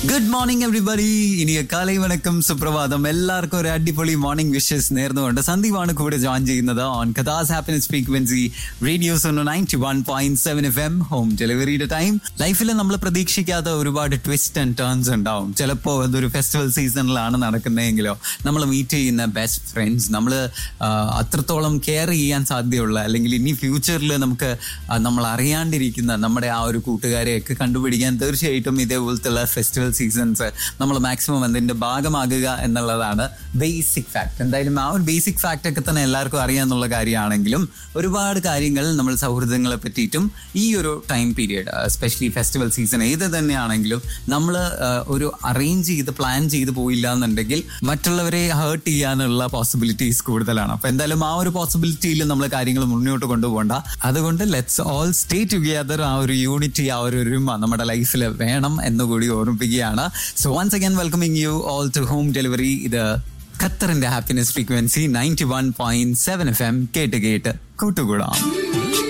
good morning everybody ഇനി കാലൈ വണക്കം സുപ്രഭാതം എല്ലാവർക്കും ഒരു അടിപൊളി മോർണിംഗ് വിഷസ് നേർന്നുകൊണ്ട് സന്ദീപാണ് കൂടെ ജോയിൻ ചെയ്യുന്നത് on Qatar's happiness frequency radio's ninety one point seven F M home ഡെലിവറിയുടെ ടൈം ലൈഫിൽ നമ്മൾ പ്രതീക്ഷിക്കാത്ത ഒരുപാട് ട്വിസ്റ്റ് ആൻഡ് ടേൺസ് ഉണ്ടാവും ചിലപ്പോൾ അതൊരു ഫെസ്റ്റിവൽ സീസണിലാണ് നടക്കുന്നതെങ്കിലോ നമ്മൾ മീറ്റ് ചെയ്യുന്ന ബെസ്റ്റ് ഫ്രണ്ട്സ് നമ്മൾ അത്രത്തോളം കെയർ ചെയ്യാൻ സാധ്യതയുള്ള അല്ലെങ്കിൽ ഇനി ഫ്യൂച്ചറിൽ നമുക്ക് ആ, നമ്മൾ അറിയാണ്ടിരിക്കുന്ന നമ്മുടെ ആ ഒരു കൂട്ടുകാരെയൊക്കെ കണ്ടുപിടിക്കാൻ തീർച്ചയായിട്ടും ഇതേപോലത്തുള്ള ഫെസ്റ്റിവൽ സീസൺസ് നമ്മൾ മാക്സിമം അതിന്റെ ഭാഗമാകുക എന്നുള്ളതാണ് ബേസിക് ഫാക്ട് എന്തായാലും ആ ഒരു ബേസിക് ഫാക്ട് ഒക്കെ തന്നെ എല്ലാവർക്കും അറിയാന്നുള്ള കാര്യമാണെങ്കിലും ഒരുപാട് കാര്യങ്ങൾ നമ്മൾ സൗഹൃദങ്ങളെ പറ്റിയിട്ടും ഈ ഒരു time period especially festival season ഏത് തന്നെയാണെങ്കിലും നമ്മൾ ഒരു അറേഞ്ച് ചെയ്ത് പ്ലാൻ ചെയ്ത് പോയില്ല എന്നുണ്ടെങ്കിൽ മറ്റുള്ളവരെ ഹേർട്ട് ചെയ്യാനുള്ള പോസിബിലിറ്റീസ് കൂടുതലാണ് അപ്പൊ എന്തായാലും ആ ഒരു പോസിബിലിറ്റിയിൽ നമ്മൾ കാര്യങ്ങൾ മുന്നോട്ട് കൊണ്ടുപോകണ്ട അതുകൊണ്ട് ലെറ്റ്സ് ഓൾ സ്റ്റേ ടുഗെദർ ആ ഒരു യൂണിറ്റി ആ ഒരു ഒരുമ നമ്മുടെ ലൈഫിൽ വേണം എന്നുകൂടി ഓർമ്മിപ്പിക്കുകയാണ് so once again welcoming you all to home delivery ഇത് ഖത്തറിന്റെ happiness frequency ninety one point seven F M കേട്ട് കേട്ട് കൂട്ടുകൂടാം